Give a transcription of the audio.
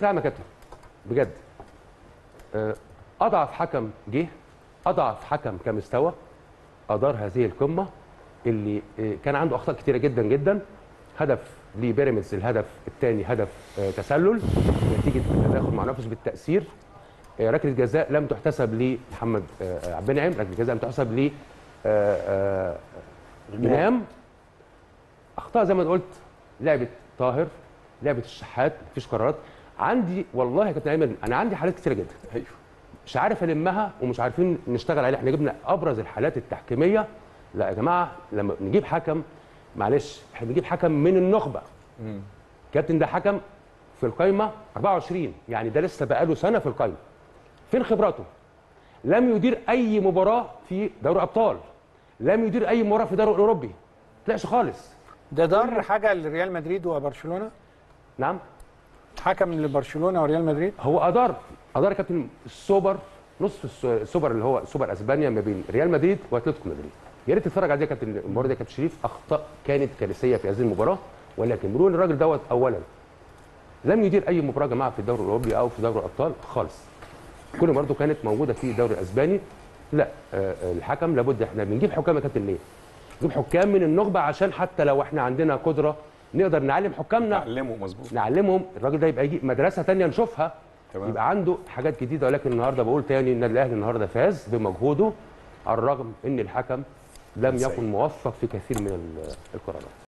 نعم يا كابتن بجد آه، اضعف حكم جه اضعف حكم كمستوى ادار هذه القمه اللي آه، كان عنده اخطاء كتيره جدا جدا هدف لبيراميدز الهدف الثاني هدف آه، تسلل نتيجه تداخل مع نفسه بالتاثير آه، ركله جزاء لم تحتسب لمحمد آه، عبد النعيم ركله جزاء لم تحتسب ل آه، آه، امام اخطاء زي ما أنا قلت لعبه طاهر لعبه الشحات مفيش قرارات عندي والله يا كابتن ايمن انا عندي حالات كتيره جدا ايوه مش عارف المها ومش عارفين نشتغل عليها احنا جبنا ابرز الحالات التحكيميه لا يا جماعه لما نجيب حكم معلش احنا بنجيب حكم من النخبه كابتن ده حكم في القايمه 24 يعني ده لسه بقاله سنه في القايمه فين خبراته لم يدير اي مباراه في دوري ابطال لم يدير اي مباراه في دوري اوروبي طلعش خالص ده ضر حاجه لريال مدريد وبرشلونه نعم حكم لبرشلونه وريال مدريد هو ادار ادار يا كابتن السوبر نصف الس- السوبر اللي هو سوبر اسبانيا ما بين ريال مدريد واتلتيكو مدريد يا ريت تتفرج عليه يا كابتن المباراه دي يا كابتن شريف اخطاء كانت كارثيه في هذه المباراه ولكن مرور الراجل دوت اولا لم يدير اي مباراه يا جماعه في الدوري الاوروبي او في دوري الابطال خالص كل برضه كانت موجوده في الدوري الاسباني لا آه، آه، الحكم لابد احنا بنجيب حكام يا كابتن ليه؟ نجيب حكام من النخبه عشان حتى لو احنا عندنا قدره نقدر نعلم حكامنا علمه مظبوط نعلمهم الراجل ده يبقى يجي مدرسه تانية نشوفها تمام. يبقى عنده حاجات جديده ولكن النهارده بقول تاني النادي الاهلي النهارده فاز بمجهوده على الرغم ان الحكم لم سيء. يكن موفق في كثير من ال- القرارات